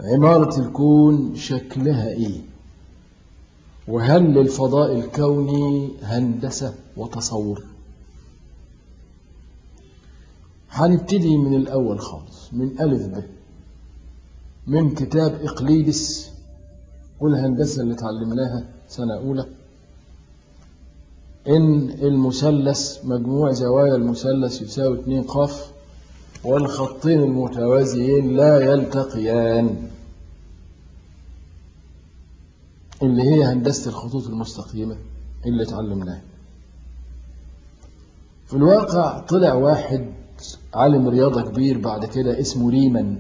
عمارة الكون شكلها إيه وهل للفضاء الكوني هندسة وتصور هنبتدي من الأول خالص من ألف ب من كتاب إقليدس والهندسة اللي اتعلمناها سنة أولى إن المثلث مجموع زوايا المثلث يساوي 2 قاف والخطين المتوازيين لا يلتقيان اللي هي هندسة الخطوط المستقيمة اللي اتعلمناها في الواقع طلع واحد عالم رياضة كبير بعد كده اسمه ريمان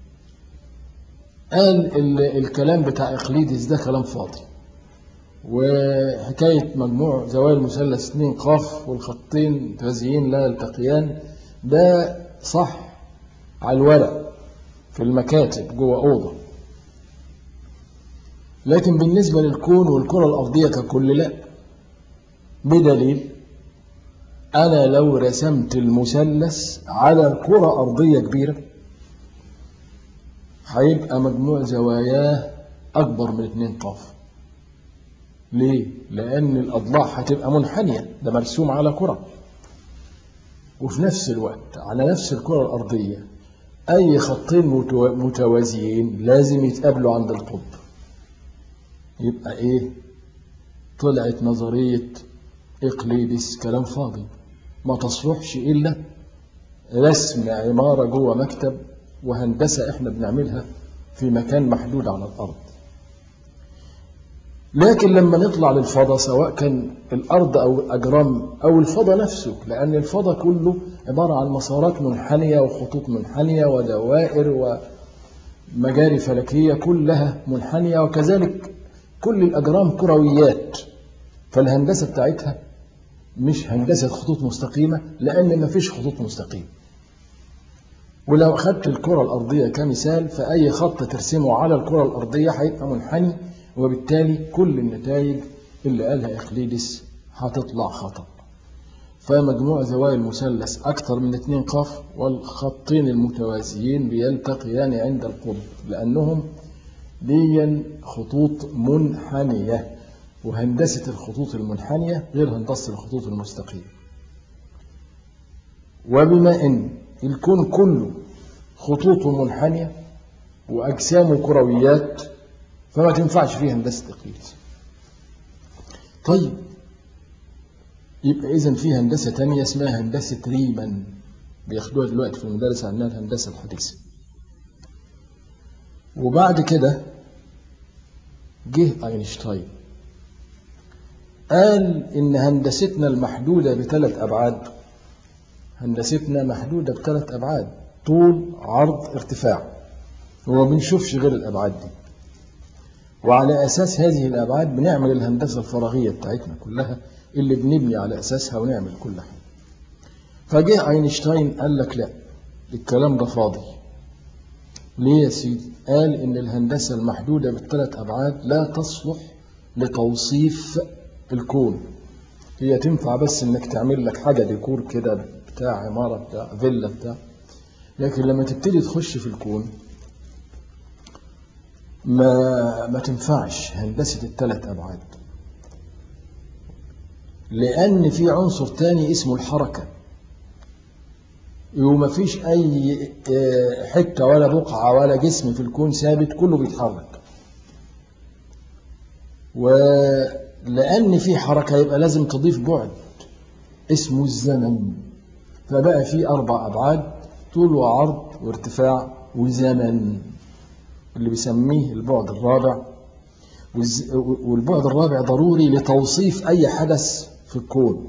قال الكلام بتاع إقليدس ده كلام فاضي وحكاية مجموع زوايا المثلث 2 قاف والخطين متوازيين لا يلتقيان ده صح على الورق في المكاتب جوه أوضة لكن بالنسبة للكون والكرة الأرضية ككل لا بدليل أنا لو رسمت المثلث على كرة أرضية كبيرة هيبقى مجموع زواياه أكبر من 2 قاف ليه؟ لأن الأضلاع هتبقى منحنية ده مرسوم على كرة وفي نفس الوقت على نفس الكرة الأرضية أي خطين متوازيين لازم يتقابلوا عند القطب يبقى إيه؟ طلعت نظرية إقليدس كلام فاضي ما تصلحش إلا رسم عمارة جوه مكتب وهندسة إحنا بنعملها في مكان محدود على الأرض لكن لما نطلع للفضاء سواء كان الأرض أو الأجرام أو الفضاء نفسه لأن الفضاء كله عبارة عن مسارات منحنية وخطوط منحنية ودوائر ومجاري فلكية كلها منحنية وكذلك كل الأجرام كرويات فالهندسة بتاعتها مش هندسة خطوط مستقيمة لأن ما فيش خطوط مستقيمة ولو أخذت الكرة الأرضية كمثال فأي خط ترسمه على الكرة الأرضية هيبقى منحني وبالتالي كل النتائج اللي قالها إقليدس هتطلع خطأ فمجموع زوايا المثلث أكثر من 2 قاف والخطين المتوازيين بيلتقيان عند القطب لأنهم دي خطوط منحنية وهندسة الخطوط المنحنية غير هندسة الخطوط المستقيمة وبما أن الكون كله خطوطه منحنية وأجسامه كرويات فما تنفعش فيه هندسة إقليدس طيب يبقى إذا في هندسة تانية اسمها هندسة ريمان بياخدوها دلوقتي في المدارس عنها الهندسة الحديثة وبعد كده جه أينشتاين قال إن هندستنا المحدودة بثلاث أبعاد هندستنا محدودة بثلاث أبعاد طول عرض ارتفاع وما بنشوفش غير الأبعاد دي وعلى أساس هذه الأبعاد بنعمل الهندسة الفراغية بتاعتنا كلها اللي بنبني على أساسها ونعمل كل حاجة فجاء أينشتاين قال لك لا الكلام ده فاضي ليه يا سيدي قال إن الهندسة المحدودة بالثلاث أبعاد لا تصلح لتوصيف الكون هي تنفع بس إنك تعمل لك حاجة ديكور كده بتاع عمارة بتاع فيلا بتاع لكن لما تبتدي تخش في الكون ما ما تنفعش هندسة الثلاث أبعاد لأن في عنصر تاني اسمه الحركة وما فيش أي حتة ولا بقعة ولا جسم في الكون ثابت كله بيتحرك ولأن في حركة يبقى لازم تضيف بعد اسمه الزمن فبقى في أربع أبعاد طول وعرض وارتفاع وزمن اللي بيسميه البعد الرابع والبعد الرابع ضروري لتوصيف أي حدث في الكون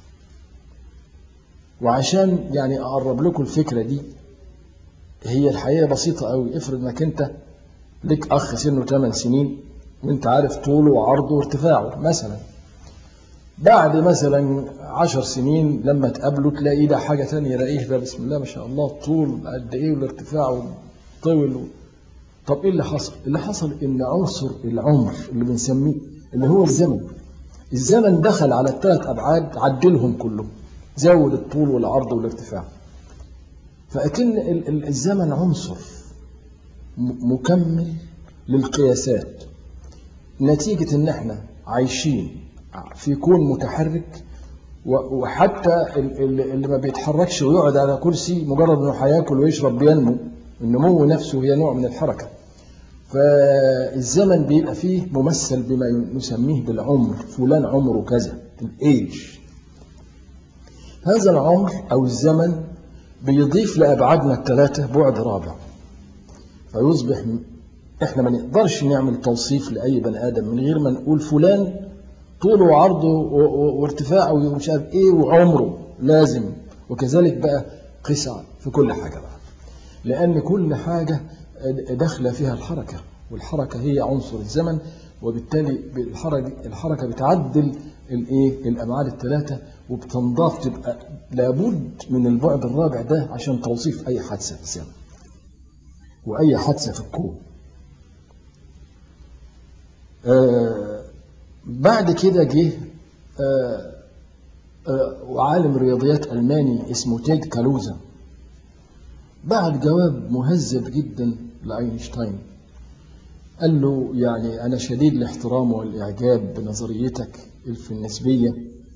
وعشان يعني أقرب لكم الفكرة دي هي الحقيقة بسيطة قوي افرض انك انت لك أخ سنه 8 سنين وانت عارف طوله وعرضه وارتفاعه مثلا بعد مثلا عشر سنين لما تقابله تلاقي ده حاجة تانية يلاقيه ده بسم الله ما شاء الله الطول قد ايه والارتفاع طول طب ايه اللي حصل؟ اللي حصل ان عنصر العمر اللي بنسميه اللي هو الزمن الزمن دخل على الثلاث ابعاد عدلهم كلهم زود الطول والعرض والارتفاع فأكن الزمن عنصر م- مكمل للقياسات نتيجة ان احنا عايشين في كون متحرك و- وحتى ال- ال- اللي ما بيتحركش ويقعد على كرسي مجرد انه هياكل ويشرب بينمو النمو نفسه هي نوع من الحركة فالزمن بيبقى فيه ممثل بما نسميه بالعمر فلان عمره كذا الايج هذا العمر او الزمن بيضيف لابعادنا الثلاثه بعد رابع فيصبح م- احنا ما نقدرش نعمل توصيف لاي بني ادم من غير ما نقول فلان طوله وعرضه و- و- وارتفاعه ومش عارف ايه وعمره لازم وكذلك بقى قيس في كل حاجه بقى لأن كل حاجة داخلة فيها الحركة والحركة هي عنصر الزمن وبالتالي الحركة, الحركة بتعدل الايه الأبعاد الثلاثة وبتنضاف تبقى لابد من البعد الرابع ده عشان توصيف أي حادثة في الزمن وأي حادثة في الكون آه بعد كده جه آه آه عالم رياضيات ألماني اسمه تيد كالوزا بعت جواب مهذب جدا لأينشتاين قال له يعني أنا شديد الاحترام والإعجاب بنظريتك في النسبية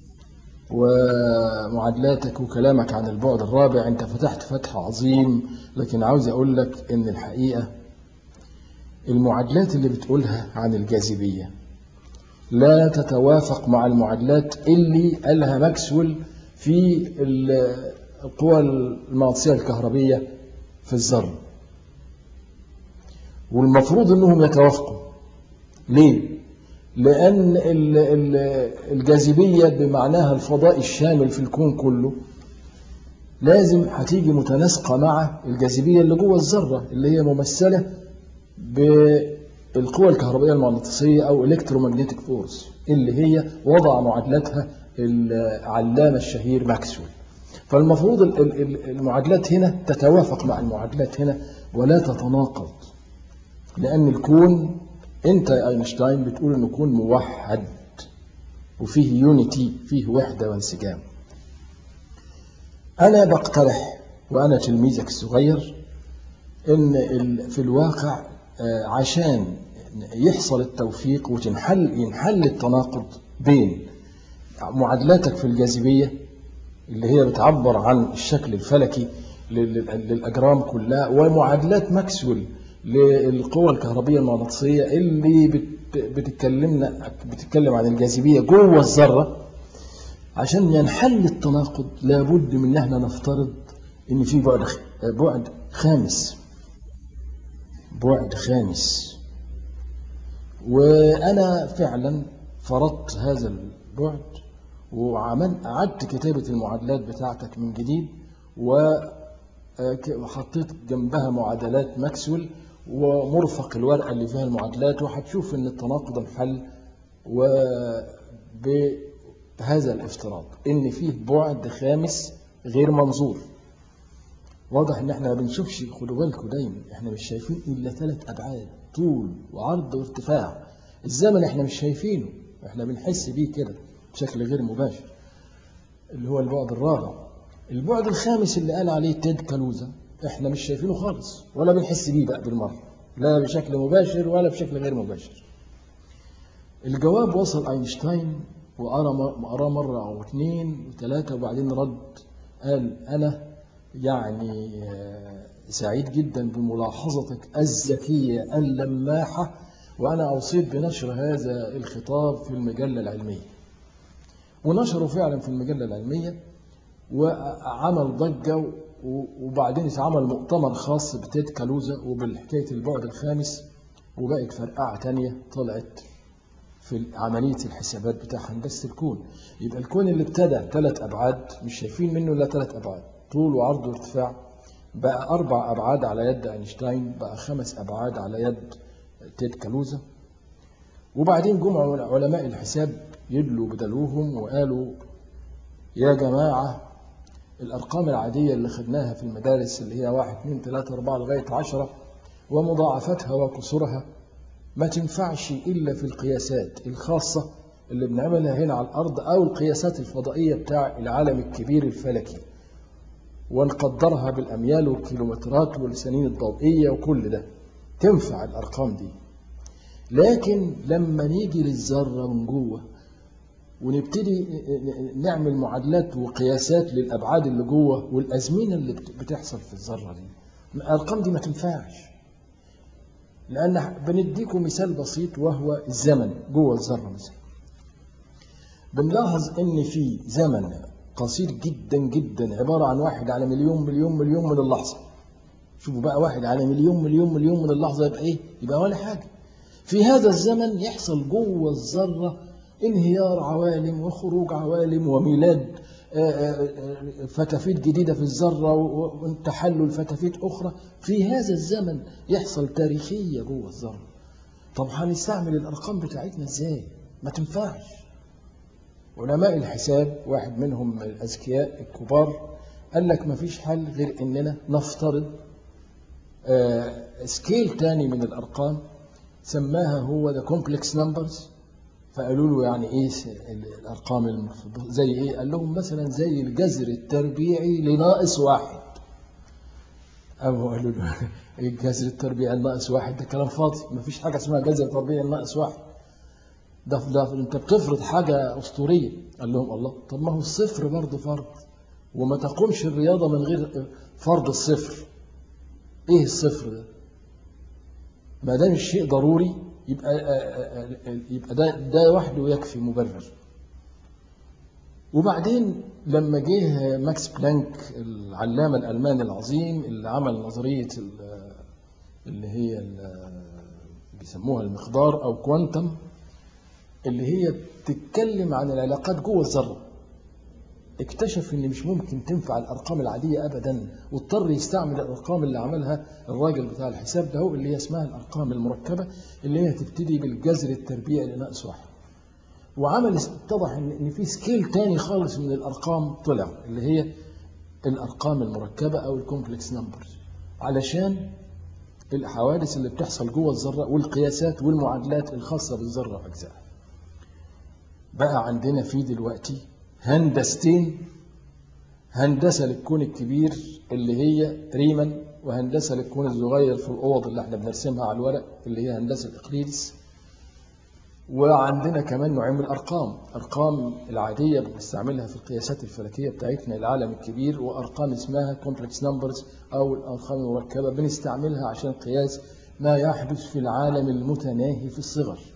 ومعادلاتك وكلامك عن البعد الرابع أنت فتحت فتح عظيم لكن عاوز أقول لك إن الحقيقة المعادلات اللي بتقولها عن الجاذبية لا تتوافق مع المعادلات اللي قالها ماكسويل في القوى المغناطيسية الكهربية في الذرة والمفروض انهم يتوافقوا ليه؟ لأن ال- ال- الجاذبية بمعناها الفضاء الشامل في الكون كله لازم هتيجي متناسقة مع الجاذبية اللي جوه الذرة اللي هي ممثلة بالقوى الكهربائية المغناطيسية أو الكترومagnetic فورس اللي هي وضع معادلتها العلامة الشهير ماكسويل فالمفروض ال- ال- ال- المعادلات هنا تتوافق مع المعادلات هنا ولا تتناقض لأن الكون أنت يا أينشتاين بتقول إنه كون موحد وفيه يونيتي فيه وحدة وانسجام أنا بقترح وأنا تلميذك الصغير إن ال- في الواقع آه، عشان يحصل التوفيق وتنحل ينحل التناقض بين معادلاتك في الجاذبية اللي هي بتعبر عن الشكل الفلكي لل- لل- للأجرام كلها ومعادلات ماكسويل للقوى الكهربية المغناطيسية اللي بت- بتتكلمنا بتتكلم عن الجاذبية جوه الذرة عشان ينحل التناقض لابد من ان احنا نفترض ان في بعد خ- بعد خامس بعد خامس وانا فعلا فرضت هذا البعد وعمل أعدت كتابة المعادلات بتاعتك من جديد و- ك- وحطيت جنبها معادلات ماكسويل ومرفق الورقة اللي فيها المعادلات وهتشوف إن التناقض انحل وبهذا الافتراض إن فيه بعد خامس غير منظور واضح إن إحنا ما بنشوفش خدوا بالكم دايما إحنا مش شايفين إلا ثلاث أبعاد طول وعرض وارتفاع الزمن إحنا مش شايفينه إحنا بنحس بيه كده بشكل غير مباشر اللي هو البعد الرابع البعد الخامس اللي قال عليه تيد كالوزا احنا مش شايفينه خالص ولا بنحس بيه بقى بالمره لا بشكل مباشر ولا بشكل غير مباشر الجواب وصل اينشتاين وقرا قراه مره او اثنين وثلاثه وبعدين رد قال انا يعني آه، سعيد جدا بملاحظتك الذكيه اللماحه وانا اوصيت بنشر هذا الخطاب في المجله العلميه ونشروا فعلا في المجلة العلمية وعمل ضجة و- وبعدين اتعمل مؤتمر خاص بتيد كالوزا وبالحكاية البعد الخامس وبقت فرقعة تانية طلعت في عملية الحسابات بتاع هندسة الكون يبقى الكون اللي ابتدى ثلاث أبعاد مش شايفين منه إلا ثلاث أبعاد طول وعرض وارتفاع بقى أربع أبعاد على يد أينشتاين بقى خمس أبعاد على يد تيد كالوزا وبعدين جم علماء الحساب يدلوا بدلوهم وقالوا يا جماعة الأرقام العادية اللي خدناها في المدارس اللي هي واحد اثنين ثلاثة أربعة لغاية عشرة ومضاعفتها وكسورها ما تنفعش إلا في القياسات الخاصة اللي بنعملها هنا على الأرض أو القياسات الفضائية بتاع العالم الكبير الفلكي ونقدرها بالأميال والكيلومترات والسنين الضوئية وكل ده تنفع الأرقام دي لكن لما نيجي للذرة من جوه ونبتدي نعمل معادلات وقياسات للأبعاد اللي جوه والأزمنة اللي بتحصل في الذرة دي الأرقام دي ما تنفعش لأن بنديكم مثال بسيط وهو الزمن جوه الذرة مثلا بنلاحظ إن في زمن قصير جدا جدا عبارة عن واحد على مليون مليون مليون من اللحظة شوفوا بقى واحد على مليون مليون مليون من اللحظة يبقى إيه؟ يبقى ولا حاجة في هذا الزمن يحصل جوه الذرة انهيار عوالم وخروج عوالم وميلاد فتافيت جديدة في الذرة وتحلل فتافيت أخرى في هذا الزمن يحصل تاريخية جوه الذرة طب هنستعمل الأرقام بتاعتنا إزاي؟ ما تنفعش علماء الحساب واحد منهم الأذكياء الكبار قال لك ما فيش حل غير إننا نفترض سكيل تاني من الأرقام سماها هو ذا كومبلكس نمبرز فقالوا له يعني ايه الارقام المفضله زي ايه قال لهم مثلا زي الجذر التربيعي لناقص واحد او قالوا له ايه الجذر التربيعي لناقص واحد ده كلام فاضي ما فيش حاجه اسمها جذر تربيعي لناقص واحد ده, ده انت بتفرض حاجه اسطوريه قال لهم الله طب ما هو الصفر برضه فرض وما تقومش الرياضه من غير فرض الصفر ايه الصفر ده ما دام الشيء ضروري يبقى يبقى ده ده وحده يكفي مبرر وبعدين لما جه ماكس بلانك العلامة الألماني العظيم اللي عمل نظرية اللي هي بيسموها المقدار أو كوانتم اللي هي بتتكلم عن العلاقات جوه الذرة اكتشف ان مش ممكن تنفع الارقام العاديه ابدا واضطر يستعمل الارقام اللي عملها الراجل بتاع الحساب ده اللي هي اسمها الارقام المركبه اللي هي تبتدي بالجذر التربيعي لناقص واحد وعمل اتضح ان ان في سكيل تاني خالص من الارقام طلع اللي هي الارقام المركبه او الكومبلكس نمبرز علشان الحوادث اللي بتحصل جوه الذره والقياسات والمعادلات الخاصه بالذره واجزائها بقى عندنا في دلوقتي هندستين هندسة للكون الكبير اللي هي ريمان وهندسة للكون الصغير في الأوض اللي احنا بنرسمها على الورق اللي هي هندسة إقليدس وعندنا كمان نوعين من الأرقام أرقام العادية بنستعملها في القياسات الفلكية بتاعتنا العالم الكبير وأرقام اسمها كومبلكس نمبرز أو الأرقام المركبة بنستعملها عشان قياس ما يحدث في العالم المتناهي في الصغر